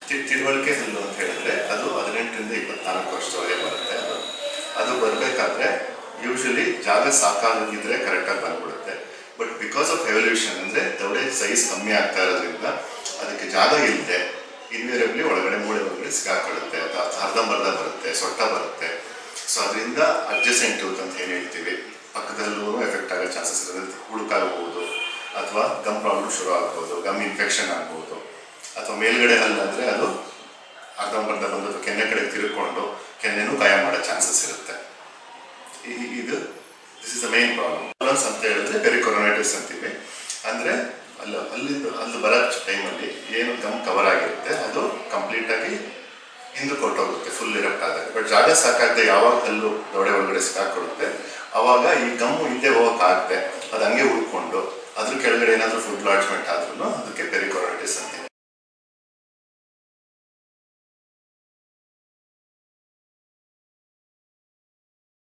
ತಿ- ತಿಳುವಳಿಕೆ ಹಲ್ಲು ಅಂತ ಹೇಳಿದ್ರೆ ಅದು ಹದಿನೆಂಟರಿಂದ ಇಪ್ಪತ್ನಾಲ್ಕು ವರ್ಷದವರೆಗೆ ಬರುತ್ತೆ ಅದು ಅದು ಬರಬೇಕಾದ್ರೆ ಯೂಶಲಿ ಜಾಗ ಸಾಕಾಗಿದ್ರೆ ಕರೆಕ್ಟಾಗಿ ಬಂದ್ಬಿಡುತ್ತೆ ಬಟ್ ಬಿಕಾಸ್ ಆಫ್ ಎವಲ್ಯೂಷನ್ ಅಂದರೆ ದವಡೆ ಸೈಜ್ ಕಮ್ಮಿ ಆಗ್ತಾ ಇರೋದ್ರಿಂದ ಅದಕ್ಕೆ ಜಾಗ ಇಲ್ಲದೆ ಇನ್ವೇರಿಯಬ್ಲಿ ಒಳಗಡೆ ಮೂಳೆ ಒಳಗಡೆ ಸಿಕ್ಕಾಕೊಳ್ಳುತ್ತೆ ಅಥವಾ ಅರ್ಧಂಬರ್ಧ ಬರುತ್ತೆ ಸೊಟ್ಟ ಬರುತ್ತೆ ಸೊ ಅದರಿಂದ ಅಡ್ಜಸೆಂಟ್ ಟೂತ್ ಅಂತ ಏನು ಹೇಳ್ತೀವಿ ಪಕ್ಕದಲ್ಲೂ ಎಫೆಕ್ಟ್ ಆಗೋ ಚಾನ್ಸಸ್ ಇರುತ್ತೆ ಹುಳುಕಾಗ್ಬೋದು ಅಥವಾ ಗಮ್ ಪ್ರಾಬ್ಲಮ್ ಶುರು ಆಗ್ಬೋದು ಗಮ್ ಇನ್ಫೆಕ್ಷನ್ ಆಗ್ಬೋದು ಅಥವಾ ಮೇಲ್ಗಡೆ ಹಲ್ಲಾದರೆ ಅದು ಅರ್ಧಂಬರ್ಧ ಬಂದು ಅಥವಾ ಕೆನ್ನೆ ಕಡೆ ತಿರ್ಕೊಂಡು ಕೆನ್ನೆನೂ ಗಾಯ ಮಾಡೋ ಚಾನ್ಸಸ್ ಇರುತ್ತೆ ಈ- ಇದು this is the main problem problems ಅಂತ ಹೇಳಿದ್ರೆ ಪೆರಿಕೊರೊನೈಟಿಸ್ ಅಂತೀವಿ ಅಂದರೆ ಅಲ್ಲಿ ಅಲ್ಲಿಂದ ಅಲ್ಲಿ ಬರೋ ಟೈಮಲ್ಲಿ ಏನು ಗಮ್ ಕವರ್ ಆಗಿರುತ್ತೆ ಅದು ಕಂಪ್ಲೀಟ್ ಆಗಿ ಹಿಂದೆ ಕೊಟ್ಟೋಗುತ್ತೆ ಫುಲ್ ಇರಪ್ಟ್ ಆದಾಗ ಬಟ್ ಜಾಗ ಸಾಕಾಗದೆ ಯಾವಾಗ ಕಲ್ಲು ದೊಡೆ ಒಳಗಡೆ ಸಿಕ್ಕಾಕೊಡುತ್ತೆ ಅವಾಗ ಈ ಗಮ್ಮು ಹಿಂದೆ ಹೋಗೋಕ್ಕಾಗದೆ ಅದು ಹಂಗೆ ಉಳ್ಕೊಂಡು ಅದ್ರ ಕೆಳಗಡೆ ಏನಾದರೂ ಫುಡ್ ಲಾಡ್ಜ್ಮೆಂಟ್ ಆದರೆ